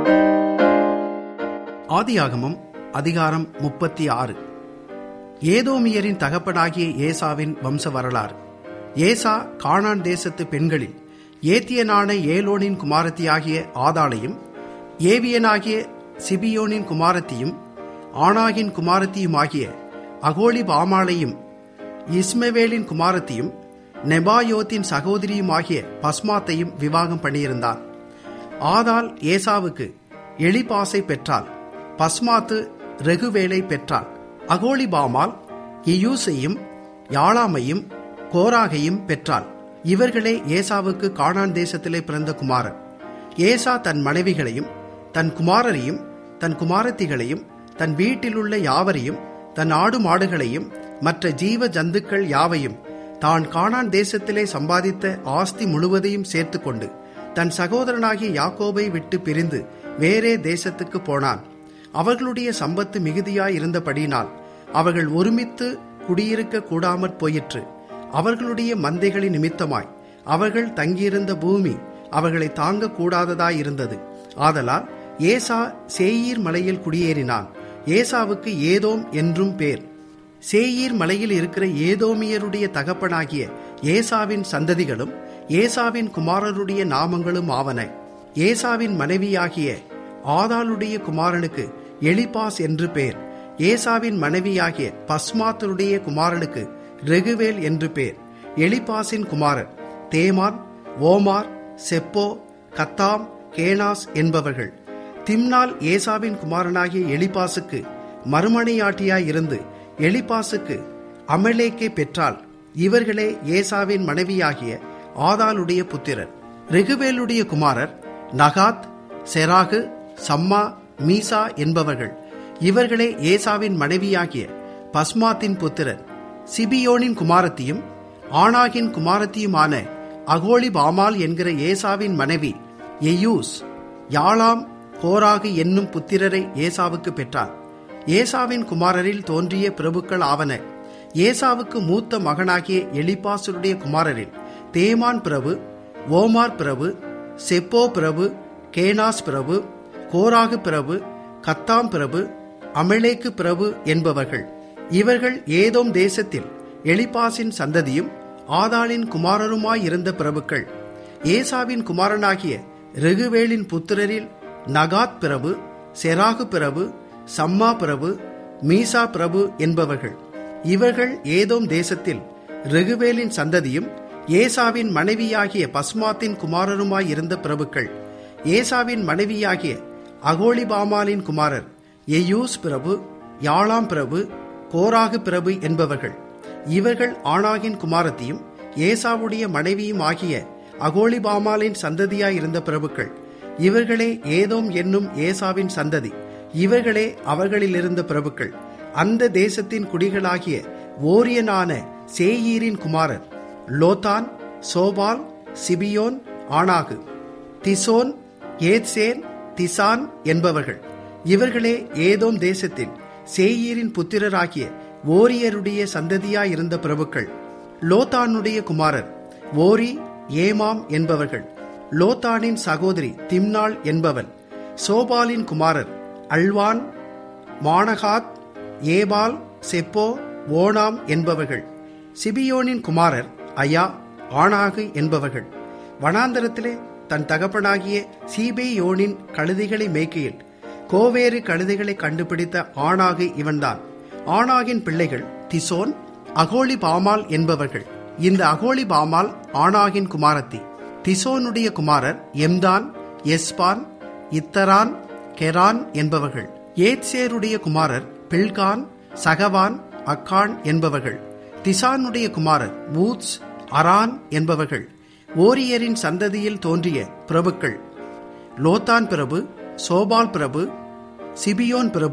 ஆதியாகமம் அதிகாரம் முப்பத்தி ஆறு ஏதோமியரின் தகப்பனாகிய ஏசாவின் வம்ச வரலாறு ஏசா கானான் தேசத்து பெண்களில் ஏத்தியனான ஏலோனின் குமாரத்தியாகிய ஆதாளையும் ஏவியனாகிய சிபியோனின் குமாரத்தியும் ஆனாகின் குமாரத்தியுமாகிய அகோலி பாமாளையும் இஸ்மவேலின் குமாரத்தியும் நெபாயோத்தின் சகோதரியுமாகிய பஸ்மாத்தையும் விவாகம் பண்ணியிருந்தான் ஆதாள் ஏசாவுக்கு எலிபாசை பெற்றாள் பஸ்மாத்து ரெகுவேலை பெற்றாள் அகோலிபாமால் இயூசையும் யாழாமையும் கோராகையும் பெற்றாள் இவர்களே ஏசாவுக்கு கானான் தேசத்திலே பிறந்த குமாரர் ஏசா தன் மனைவிகளையும் தன் குமாரரையும் தன் குமாரத்திகளையும் தன் வீட்டிலுள்ள யாவரையும் தன் ஆடு மாடுகளையும் மற்ற ஜீவ ஜந்துக்கள் யாவையும் தான் கானான் தேசத்திலே சம்பாதித்த ஆஸ்தி முழுவதையும் சேர்த்துக்கொண்டு தன் சகோதரனாகிய யாக்கோபை விட்டு பிரிந்து வேறே தேசத்துக்கு போனான் அவர்களுடைய சம்பத்து மிகுதியாய் இருந்தபடியினால் அவர்கள் ஒருமித்து குடியிருக்க கூடாமற் போயிற்று அவர்களுடைய மந்தைகளின் நிமித்தமாய் அவர்கள் தங்கியிருந்த பூமி அவர்களை தாங்க கூடாததாயிருந்தது ஆதலால் ஏசா சேயீர் மலையில் குடியேறினான் ஏசாவுக்கு ஏதோம் என்றும் பேர் சேயீர் மலையில் இருக்கிற ஏதோமியருடைய தகப்பனாகிய ஏசாவின் சந்ததிகளும் ஏசாவின் குமாரருடைய நாமங்களும் ஆவன ஏசாவின் மனைவியாகிய ஆதாளுடைய குமாரனுக்கு எலிபாஸ் என்று பேர் ஏசாவின் மனைவியாகிய பஸ்மாத்தருடைய குமாரனுக்கு ரெகுவேல் என்று பேர் எலிபாஸின் குமாரர் தேமான் ஓமார் செப்போ கத்தாம் கேனாஸ் என்பவர்கள் திம்னால் ஏசாவின் குமாரனாகிய எலிபாசுக்கு மறுமனையாட்டியாய் இருந்து எலிபாசுக்கு அமலேக்கை பெற்றால் இவர்களே ஏசாவின் மனைவியாகிய ஆதாளுடைய புத்திரர் ரெகுவேலுடைய குமாரர் நகாத் செராகு சம்மா மீசா என்பவர்கள் இவர்களே ஏசாவின் மனைவியாகிய பஸ்மாத்தின் புத்திரர் சிபியோனின் குமாரத்தியும் ஆனாகின் குமாரத்தியுமான அகோலி பாமால் என்கிற ஏசாவின் மனைவி எயூஸ் யாழாம் கோராகு என்னும் புத்திரரை ஏசாவுக்கு பெற்றார் ஏசாவின் குமாரரில் தோன்றிய பிரபுக்கள் ஆவன ஏசாவுக்கு மூத்த மகனாகிய எலிபாசுடைய குமாரரில் தேமான் பிரபு ஓமார் பிரபு செப்போ பிரபு கேனாஸ் பிரபு கோராகு பிரபு கத்தாம் பிரபு அமலேக்கு பிரபு என்பவர்கள் இவர்கள் ஏதோம் தேசத்தில் எலிபாசின் சந்ததியும் ஆதாளின் குமாரருமாயிருந்த பிரபுக்கள் ஏசாவின் குமாரனாகிய ரெகுவேலின் புத்திரரில் நகாத் பிரபு செராகு பிரபு சம்மா பிரபு மீசா பிரபு என்பவர்கள் இவர்கள் ஏதோம் தேசத்தில் ரெகுவேலின் சந்ததியும் ஏசாவின் மனைவியாகிய பஸ்மாத்தின் குமாரருமாயிருந்த பிரபுக்கள் ஏசாவின் மனைவியாகிய அகோலிபாமாலின் குமாரர் எயூஸ் பிரபு யாழாம் பிரபு கோராகு பிரபு என்பவர்கள் இவர்கள் ஆனாகின் குமாரத்தியும் ஏசாவுடைய மனைவியும் ஆகிய அகோலிபாமாலின் சந்ததியாயிருந்த பிரபுக்கள் இவர்களே ஏதோம் என்னும் ஏசாவின் சந்ததி இவர்களே அவர்களிலிருந்த பிரபுக்கள் அந்த தேசத்தின் குடிகளாகிய ஓரியனான சேயீரின் குமாரர் லோதான் சோபால் சிபியோன் ஆனாகு திசோன் ஏத்சேன் திசான் என்பவர்கள் இவர்களே ஏதோம் தேசத்தில் சேயீரின் புத்திரராகிய ஓரியருடைய சந்ததியாயிருந்த பிரபுக்கள் லோத்தானுடைய குமாரர் ஓரி ஏமாம் என்பவர்கள் லோத்தானின் சகோதரி திம்னாள் என்பவள் சோபாலின் குமாரர் Alvan Manahath Ebal Shepho Onam என்பவர்கள் சிபியோனின் குமாரர் அயா ஆனாகு என்பவர்கள் வனாந்தரத்திலே தன் தகப்பனாகிய சீபேயோனின் கழுதைகளை மேய்க்கையில் கோவேறு கழுதைகளை கண்டுபிடித்த ஆணாகு இவன்தான் ஆணாகின் பிள்ளைகள் திசோன் அகோலி பாமால் என்பவர்கள் இந்த அகோலி பாமால் ஆணாகின் குமாரத்தி திசோனுடைய குமாரர் எம்தான் எஸ்பான் இத்தரான் கெரான் என்பவர்கள் ஏத்சேருடைய குமாரர் பில்கான் சகவான் அக்கான் என்பவர்கள் திசானுடைய குமாரர் ஊத்ஸ் அரான் என்பவர்கள் ஓரியரின் சந்ததியில் தோன்றிய பிரபுக்கள் லோத்தான் பிரபு சோபால் பிரபு சிபியோன் பிரபு